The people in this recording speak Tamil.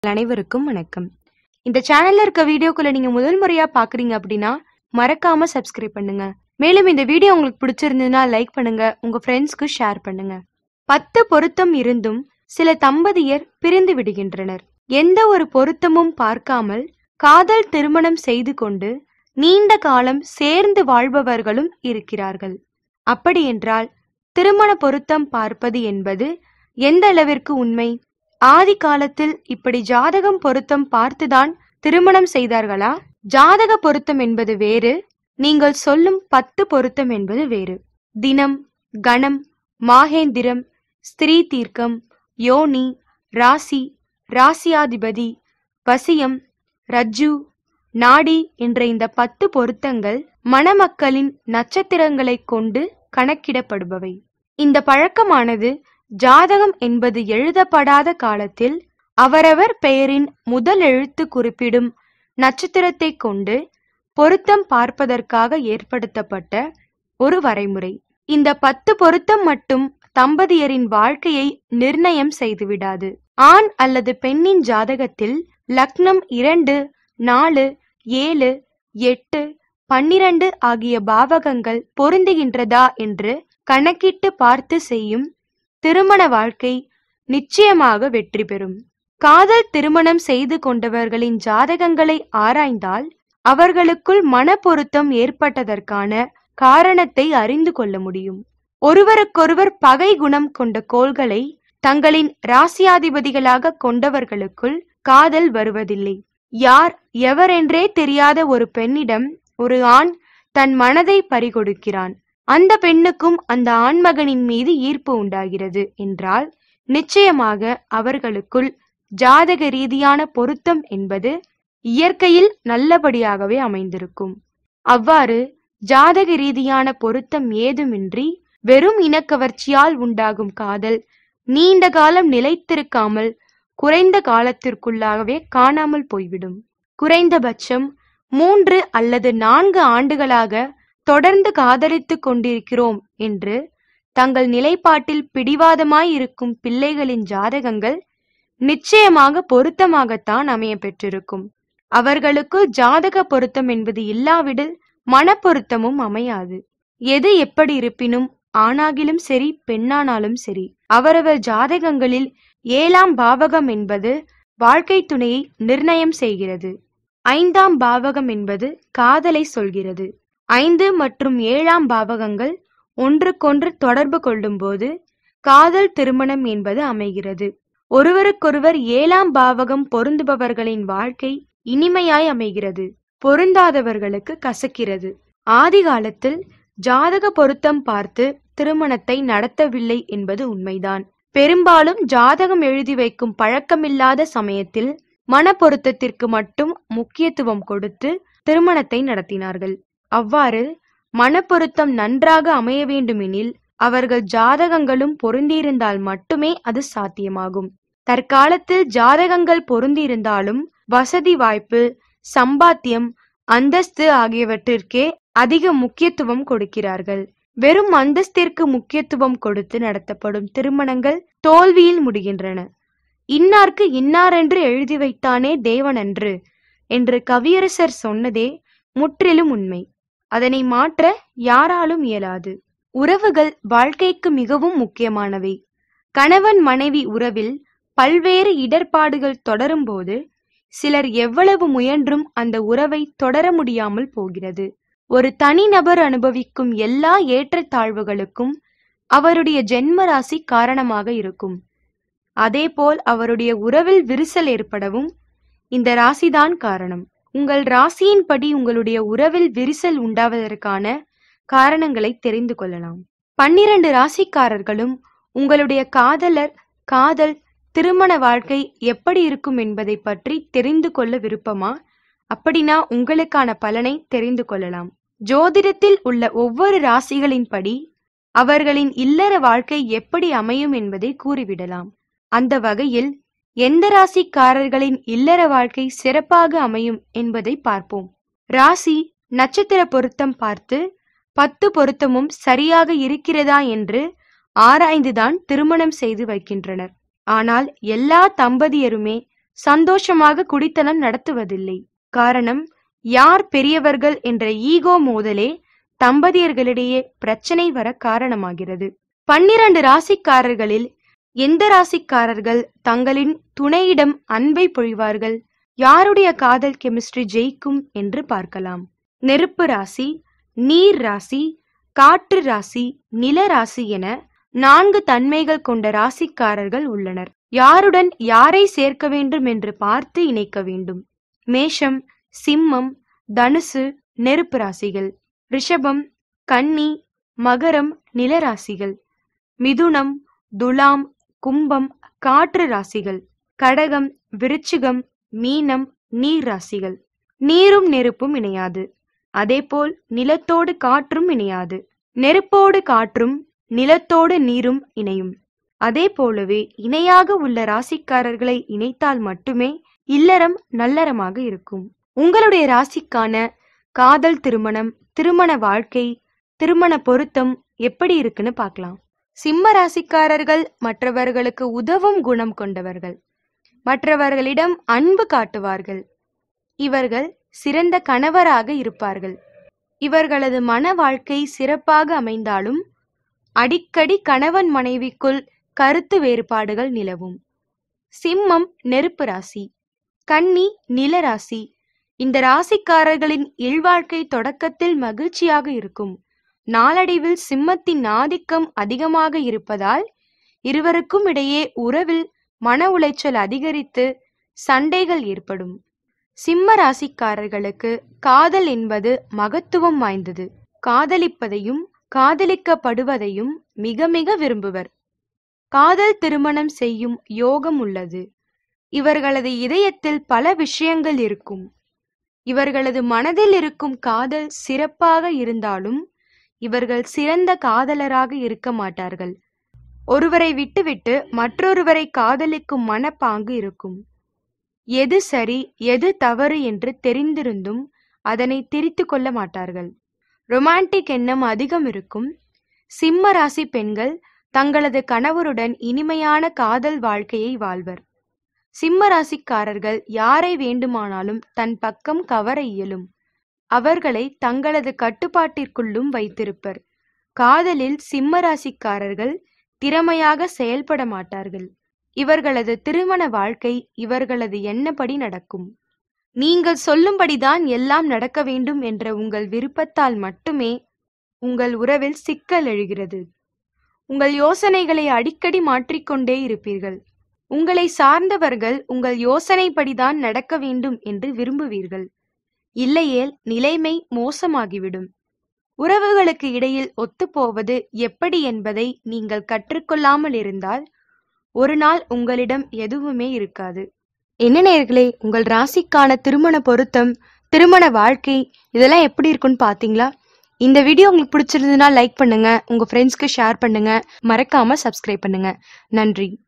அனைவருக்கும் வணக்கம் இந்த சேனல்ல இருக்க வீடியோக்குள்ள நீங்க முதல் முறையா பாக்குறீங்க அப்படின்னா மறக்காம சப்ஸ்கிரைப் பண்ணுங்க மேலும் இந்த வீடியோ உங்களுக்கு பிடிச்சிருந்ததுன்னா லைக் பண்ணுங்க உங்க ஃப்ரெண்ட்ஸ்க்கு ஷேர் பண்ணுங்க பத்து பொருத்தம் இருந்தும் சில தம்பதியர் பிரிந்து விடுகின்றனர் எந்த ஒரு பொருத்தமும் பார்க்காமல் காதல் திருமணம் செய்து கொண்டு நீண்ட காலம் சேர்ந்து வாழ்பவர்களும் இருக்கிறார்கள் அப்படியென்றால் திருமண பொருத்தம் பார்ப்பது என்பது எந்த அளவிற்கு உண்மை ஆதி காலத்தில் இப்படி ஜாதகம் பொருத்தம் பார்த்துதான் திருமணம் செய்தார்களா ஜாதக பொருத்தம் என்பது வேறு நீங்கள் சொல்லும் பத்து பொருத்தம் என்பது வேறு தினம் கணம் மாகேந்திரம் ஸ்திரீ தீர்க்கம் யோனி ராசி ராசியாதிபதி வசியம் ரஜ்ஜு நாடி என்ற இந்த பத்து பொருத்தங்கள் மணமக்களின் நட்சத்திரங்களைக் கொண்டு கணக்கிடப்படுபவை இந்த பழக்கமானது ஜாதகம் என்பது எழுதப்படாத காலத்தில் அவரவர் பெயரின் முதல் எழுத்து குறிப்பிடும் நட்சத்திரத்தை கொண்டு பொருத்தம் பார்ப்பதற்காக ஏற்படுத்தப்பட்ட ஒரு வரைமுறை இந்த பத்து பொருத்தம் மட்டும் தம்பதியரின் வாழ்க்கையை நிர்ணயம் செய்துவிடாது ஆண் அல்லது பெண்ணின் ஜாதகத்தில் லக்னம் இரண்டு நாலு ஏழு எட்டு பன்னிரண்டு ஆகிய பாவகங்கள் பொருந்துகின்றதா என்று கணக்கிட்டு பார்த்து செய்யும் திருமண வாழ்க்கை நிச்சயமாக வெற்றி பெறும் காதல் திருமணம் செய்து கொண்டவர்களின் ஜாதகங்களை ஆராய்ந்தால் அவர்களுக்குள் மனப்பொருத்தம் ஏற்பட்டதற்கான காரணத்தை அறிந்து கொள்ள முடியும் ஒருவருக்கொருவர் பகை குணம் கொண்ட கோள்களை தங்களின் ராசியாதிபதிகளாக கொண்டவர்களுக்குள் காதல் வருவதில்லை யார் எவரென்றே தெரியாத ஒரு பெண்ணிடம் ஒரு ஆண் தன் மனதை பறிகொடுக்கிறான் அந்த பெண்ணுக்கும் அந்த ஆண்மகனின் மீது ஈர்ப்பு உண்டாகிறது என்றால் நிச்சயமாக அவர்களுக்குள் ஜாதக ரீதியான பொருத்தம் என்பது இயற்கையில் நல்லபடியாகவே அமைந்திருக்கும் அவ்வாறு ஜாதக ரீதியான பொருத்தம் ஏதுமின்றி வெறும் இனக்கவர்ச்சியால் உண்டாகும் காதல் நீண்ட காலம் நிலைத்திருக்காமல் குறைந்த காலத்திற்குள்ளாகவே காணாமல் போய்விடும் குறைந்தபட்சம் மூன்று அல்லது நான்கு ஆண்டுகளாக தொடர்ந்து காதலித்துக் கொண்டிருக்கிறோம் என்று தங்கள் நிலைப்பாட்டில் பிடிவாதமாய் இருக்கும் பிள்ளைகளின் ஜாதகங்கள் நிச்சயமாக பொருத்தமாகத்தான் அமைய பெற்றிருக்கும் அவர்களுக்குள் ஜாதக பொருத்தம் என்பது இல்லாவிடில் மனப்பொருத்தமும் அமையாது எது எப்படி இருப்பினும் ஆணாகிலும் சரி பெண்ணானாலும் சரி அவரவர் ஜாதகங்களில் ஏழாம் பாவகம் என்பது வாழ்க்கை துணையை நிர்ணயம் செய்கிறது ஐந்தாம் பாவகம் என்பது காதலை சொல்கிறது ஐந்து மற்றும் ஏழாம் பாவகங்கள் ஒன்றுக்கொன்று தொடர்பு கொள்ளும்போது காதல் திருமணம் என்பது அமைகிறது ஒருவருக்கொருவர் ஏழாம் பாவகம் பொருந்துபவர்களின் வாழ்க்கை இனிமையாய் அமைகிறது பொருந்தாதவர்களுக்கு கசக்கிறது ஆதி காலத்தில் ஜாதக பொருத்தம் பார்த்து திருமணத்தை நடத்தவில்லை என்பது உண்மைதான் பெரும்பாலும் ஜாதகம் எழுதி வைக்கும் பழக்கமில்லாத சமயத்தில் மன பொருத்தத்திற்கு மட்டும் முக்கியத்துவம் கொடுத்து திருமணத்தை நடத்தினார்கள் அவ்வாறு மனப்பொருத்தம் நன்றாக அமைய வேண்டுமெனில் அவர்கள் ஜாதகங்களும் பொருந்தியிருந்தால் மட்டுமே அது சாத்தியமாகும் தற்காலத்தில் ஜாதகங்கள் பொருந்தியிருந்தாலும் வசதி வாய்ப்பு சம்பாத்தியம் அந்தஸ்து ஆகியவற்றிற்கே அதிக முக்கியத்துவம் கொடுக்கிறார்கள் வெறும் அந்தஸ்திற்கு முக்கியத்துவம் கொடுத்து நடத்தப்படும் திருமணங்கள் தோல்வியில் முடிகின்றன இன்னார்க்கு இன்னாரென்று எழுதி வைத்தானே தேவனன்று என்று கவியரசர் சொன்னதே முற்றிலும் உண்மை அதனை மாற்ற யாராலும் இயலாது உறவுகள் வாழ்க்கைக்கு மிகவும் முக்கியமானவை கணவன் மனைவி உறவில் பல்வேறு இடர்பாடுகள் தொடரும்போது சிலர் எவ்வளவு முயன்றும் அந்த உறவை தொடர முடியாமல் போகிறது ஒரு தனிநபர் அனுபவிக்கும் எல்லா ஏற்றத்தாழ்வுகளுக்கும் அவருடைய ஜென்ம ராசி காரணமாக இருக்கும் அதேபோல் அவருடைய உறவில் விரிசல் ஏற்படவும் இந்த ராசிதான் காரணம் உங்கள் ராசியின்படி உங்களுடைய உறவில் விரிசல் உண்டாவதற்கான காரணங்களை தெரிந்து கொள்ளலாம் பன்னிரண்டு ராசிக்காரர்களும் உங்களுடைய காதலர் காதல் திருமண வாழ்க்கை எப்படி இருக்கும் என்பதை பற்றி தெரிந்து கொள்ள விருப்பமா அப்படின்னா உங்களுக்கான பலனை தெரிந்து கொள்ளலாம் ஜோதிடத்தில் உள்ள ஒவ்வொரு ராசிகளின்படி அவர்களின் இல்லற வாழ்க்கை எப்படி அமையும் என்பதை கூறிவிடலாம் அந்த வகையில் எந்த ராசிக்காரர்களின் இல்லற வாழ்க்கை சிறப்பாக அமையும் என்பதை பார்ப்போம் ராசி நட்சத்திர பொருத்தம் பார்த்து பத்து பொருத்தமும் சரியாக இருக்கிறதா என்று ஆராய்ந்துதான் திருமணம் செய்து வைக்கின்றனர் ஆனால் எல்லா தம்பதியருமே சந்தோஷமாக குடித்தனம் நடத்துவதில்லை காரணம் யார் பெரியவர்கள் என்ற ஈகோ மோதலே தம்பதியர்களிடையே பிரச்சனை வர காரணமாகிறது பன்னிரண்டு ராசிக்காரர்களில் எந்த ராசிக்காரர்கள் தங்களின் துணையிடம் அன்பை பொழிவார்கள் யாருடைய காதல் கெமிஸ்ட்ரி ஜெயிக்கும் என்று பார்க்கலாம் நெருப்பு ராசி நீர் ராசி காற்று ராசி நில ராசி என நான்கு தன்மைகள் கொண்ட ராசிக்காரர்கள் உள்ளனர் யாருடன் யாரை சேர்க்க வேண்டும் என்று பார்த்து இணைக்க வேண்டும் மேஷம் சிம்மம் தனுசு நெருப்பு ராசிகள் ரிஷபம் கன்னி மகரம் நிலராசிகள் மிதுனம் துலாம் கும்பம் காற்று ராசிகள் கடகம் விருச்சிகம் மீனம் நீர் ராசிகள் நீரும் நெருப்பும் இணையாது அதேபோல் நிலத்தோடு காற்றும் இணையாது நெருப்போடு காற்றும் நிலத்தோடு நீரும் இணையும் அதே போலவே இணையாக உள்ள ராசிக்காரர்களை இணைத்தால் மட்டுமே இல்லறம் நல்லறமாக இருக்கும் உங்களுடைய ராசிக்கான காதல் திருமணம் திருமண வாழ்க்கை திருமண பொருத்தம் எப்படி இருக்குன்னு பார்க்கலாம் சிம்ம ராசிக்காரர்கள் மற்றவர்களுக்கு உதவும் குணம் கொண்டவர்கள் மற்றவர்களிடம் அன்பு காட்டுவார்கள் இவர்கள் சிறந்த கணவராக இருப்பார்கள் இவர்களது மன வாழ்க்கை சிறப்பாக அமைந்தாலும் அடிக்கடி கணவன் மனைவிக்குள் கருத்து வேறுபாடுகள் நிலவும் சிம்மம் நெருப்பு ராசி கன்னி நில ராசி இந்த ராசிக்காரர்களின் இல்வாழ்க்கை தொடக்கத்தில் மகிழ்ச்சியாக இருக்கும் நாளடைவில் சிம்மத்தின் ஆதிக்கம் அதிகமாக இருப்பதால் இருவருக்கும் இடையே உறவில் மன உளைச்சல் அதிகரித்து சண்டைகள் ஏற்படும் சிம்ம ராசிக்காரர்களுக்கு காதல் என்பது மகத்துவம் வாய்ந்தது காதலிப்பதையும் காதலிக்கப்படுவதையும் மிக மிக விரும்புவர் காதல் திருமணம் செய்யும் யோகம் உள்ளது இவர்களது இதயத்தில் பல விஷயங்கள் இருக்கும் இவர்களது மனதில் இருக்கும் காதல் சிறப்பாக இருந்தாலும் இவர்கள் சிறந்த காதலராக இருக்க மாட்டார்கள் ஒருவரை விட்டுவிட்டு மற்றொருவரை காதலிக்கும் மனப்பாங்கு இருக்கும் எது சரி எது தவறு என்று தெரிந்திருந்தும் அதனை திரித்து கொள்ள மாட்டார்கள் ரொமான்டிக் எண்ணம் அதிகம் இருக்கும் சிம்ம ராசி பெண்கள் தங்களது கணவருடன் இனிமையான காதல் வாழ்க்கையை வாழ்வர் சிம்ம ராசிக்காரர்கள் யாரை வேண்டுமானாலும் தன் பக்கம் கவர இயலும் அவர்களை தங்களது கட்டுப்பாட்டிற்குள்ளும் வைத்திருப்பர் காதலில் சிம்ம ராசிக்காரர்கள் திறமையாக செயல்பட மாட்டார்கள் இவர்களது திருமண வாழ்க்கை இவர்களது எண்ணப்படி நடக்கும் நீங்கள் சொல்லும்படிதான் எல்லாம் நடக்க வேண்டும் என்ற உங்கள் விருப்பத்தால் மட்டுமே உங்கள் உறவில் சிக்கல் எழுகிறது உங்கள் யோசனைகளை அடிக்கடி மாற்றிக்கொண்டே இருப்பீர்கள் உங்களை சார்ந்தவர்கள் உங்கள் யோசனைப்படிதான் நடக்க வேண்டும் என்று விரும்புவீர்கள் இல்லையேல் நிலைமை மோசமாகிவிடும் உறவுகளுக்கு இடையில் ஒத்துப்போவது எப்படி என்பதை நீங்கள் கற்றுக்கொள்ளாமல் இருந்தால் ஒரு நாள் உங்களிடம் எதுவுமே இருக்காது என்ன நேர்களே உங்கள் ராசிக்கான திருமண பொருத்தம் திருமண வாழ்க்கை இதெல்லாம் எப்படி இருக்குன்னு பாத்தீங்களா இந்த வீடியோ உங்களுக்கு பிடிச்சிருந்ததுன்னா லைக் பண்ணுங்க உங்க ஃப்ரெண்ட்ஸ்க்கு ஷேர் பண்ணுங்க மறக்காம சப்ஸ்கிரைப் பண்ணுங்க நன்றி